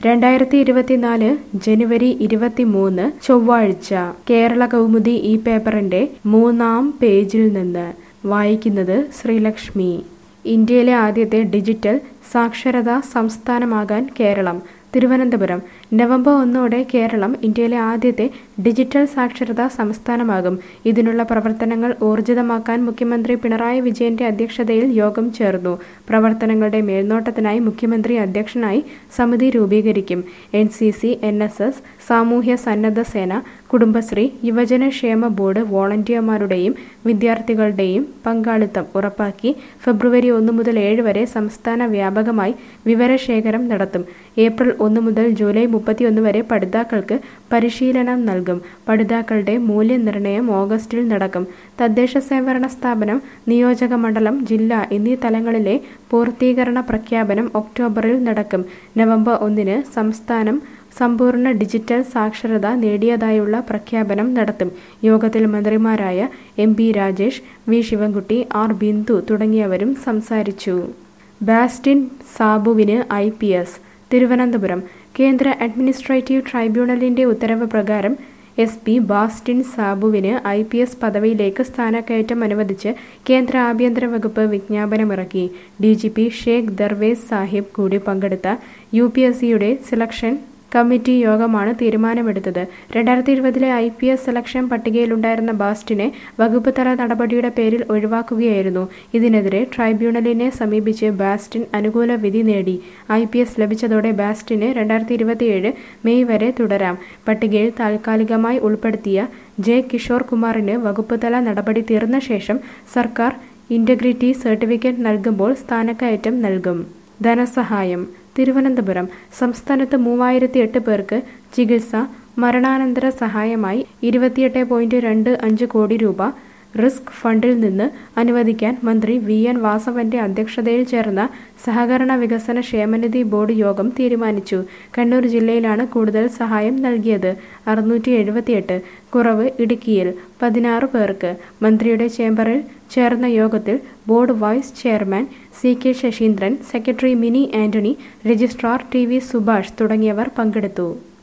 രണ്ടായിരത്തി ഇരുപത്തിനാല് ജനുവരി ഇരുപത്തിമൂന്ന് ചൊവ്വാഴ്ച കേരള കൗമുദി ഈ പേപ്പറിന്റെ മൂന്നാം പേജിൽ നിന്ന് വായിക്കുന്നത് ശ്രീലക്ഷ്മി ഇന്ത്യയിലെ ആദ്യത്തെ ഡിജിറ്റൽ സാക്ഷരതാ സംസ്ഥാനമാകാൻ കേരളം തിരുവനന്തപുരം നവംബർ ഒന്നോടെ കേരളം ഇന്ത്യയിലെ ആദ്യത്തെ ഡിജിറ്റൽ സാക്ഷരതാ സംസ്ഥാനമാകും ഇതിനുള്ള പ്രവർത്തനങ്ങൾ ഊർജിതമാക്കാൻ മുഖ്യമന്ത്രി പിണറായി വിജയന്റെ അധ്യക്ഷതയിൽ യോഗം ചേർന്നു പ്രവർത്തനങ്ങളുടെ മേൽനോട്ടത്തിനായി മുഖ്യമന്ത്രി അധ്യക്ഷനായി സമിതി രൂപീകരിക്കും N C C N S S സാമൂഹ്യ സന്നദ്ധ സേന കുടുംബശ്രീ യുവജന ക്ഷേമ ബോർഡ് വോളണ്ടിയർമാരുടെയും വിദ്യാർത്ഥികളുടെയും പങ്കാളിത്തം ഉറപ്പാക്കി ഫെബ്രുവരി ഒന്ന് മുതൽ ഏഴ് വരെ സംസ്ഥാന വ്യാപകമായി വിവരശേഖരം നടത്തും ഏപ്രിൽ ഒന്ന് മുതൽ ജൂലൈ മുപ്പത്തിയൊന്ന് വരെ പഠിതാക്കൾക്ക് പരിശീലനം നൽകും പഠിതാക്കളുടെ മൂല്യനിർണ്ണയം ഓഗസ്റ്റിൽ നടക്കും തദ്ദേശ സ്വയംഭരണ സ്ഥാപനം നിയോജക മണ്ഡലം ജില്ല എന്നീ തലങ്ങളിലെ പൂർത്തീകരണ പ്രഖ്യാപനം ഒക്ടോബറിൽ നടക്കും നവംബർ ഒന്നിന് സംസ്ഥാനം സമ്പൂർണ്ണ ഡിജിറ്റൽ സാക്ഷരത നേടിയതായുള്ള പ്രഖ്യാപനം നടത്തും യോഗത്തിൽ മന്ത്രിമാരായ M P Rajesh V Sivankutty R Bindu തുടങ്ങിയവരും സംസാരിച്ചു ബാസ്റ്റിൻ സാബുവിന് ഐ പി എസ് തിരുവനന്തപുരം കേന്ദ്ര അഡ്മിനിസ്ട്രേറ്റീവ് ട്രൈബ്യൂണലിന്റെ ഉത്തരവ് പ്രകാരം എസ് പി ബാസ്റ്റിൻ സാബുവിന് ഐ പി എസ് പദവിയിലേക്ക് സ്ഥാനക്കയറ്റം അനുവദിച്ച് കേന്ദ്ര ആഭ്യന്തര വകുപ്പ് വിജ്ഞാപനമിറക്കി D G P Sheikh Darvesh Saheb കൂടി പങ്കെടുത്ത യു പി എസ് സിയുടെ സെലക്ഷൻ കമ്മിറ്റി യോഗമാണ് തീരുമാനമെടുത്തത് രണ്ടായിരത്തി ഇരുപതിലെ ഐ പി എസ് സെലക്ഷൻ പട്ടികയിലുണ്ടായിരുന്ന ബാസ്റ്റിനെ വകുപ്പ് തല നടപടിയുടെ പേരിൽ ഒഴിവാക്കുകയായിരുന്നു ഇതിനെതിരെ ട്രൈബ്യൂണലിനെ സമീപിച്ച് ബാസ്റ്റിൻ അനുകൂല വിധി നേടി ഐ പി എസ് ലഭിച്ചതോടെ ബാസ്റ്റിന് രണ്ടായിരത്തി ഇരുപത്തിയേഴ് മെയ് വരെ തുടരാം പട്ടികയിൽ താൽക്കാലികമായി ഉൾപ്പെടുത്തിയ ജെ കിഷോർ കുമാറിന് വകുപ്പ് തല നടപടി തീർന്ന ശേഷം സർക്കാർ ഇന്റഗ്രിറ്റി സർട്ടിഫിക്കറ്റ് നൽകുമ്പോൾ സ്ഥാനക്കയറ്റം നൽകും ധനസഹായം തിരുവനന്തപുരം സംസ്ഥാനത്ത് മൂവായിരത്തി എട്ട് പേർക്ക് ചികിത്സ മരണാനന്തര സഹായമായി ഇരുപത്തിയെട്ട് പോയിന്റ് രണ്ട് അഞ്ച് കോടി രൂപ റിസ്ക് ഫണ്ടിൽ നിന്ന് അനുവദിക്കാൻ മന്ത്രി വി എൻ വാസവന്റെ അധ്യക്ഷതയിൽ ചേർന്ന സഹകരണ വികസന ക്ഷേമനിധി ബോർഡ് യോഗം തീരുമാനിച്ചു കണ്ണൂർ ജില്ലയിലാണ് കൂടുതൽ സഹായം നൽകിയത് അറുന്നൂറ്റി എഴുപത്തിയെട്ട് കുറവ് ഇടുക്കിയിൽ പതിനാറ് പേർക്ക് മന്ത്രിയുടെ ചേംബറിൽ ചേർന്ന യോഗത്തിൽ board vice chairman C K Saseendran secretary Mini Antony registrar T V Subhash തുടങ്ങിയവർ പങ്കെടുത്തു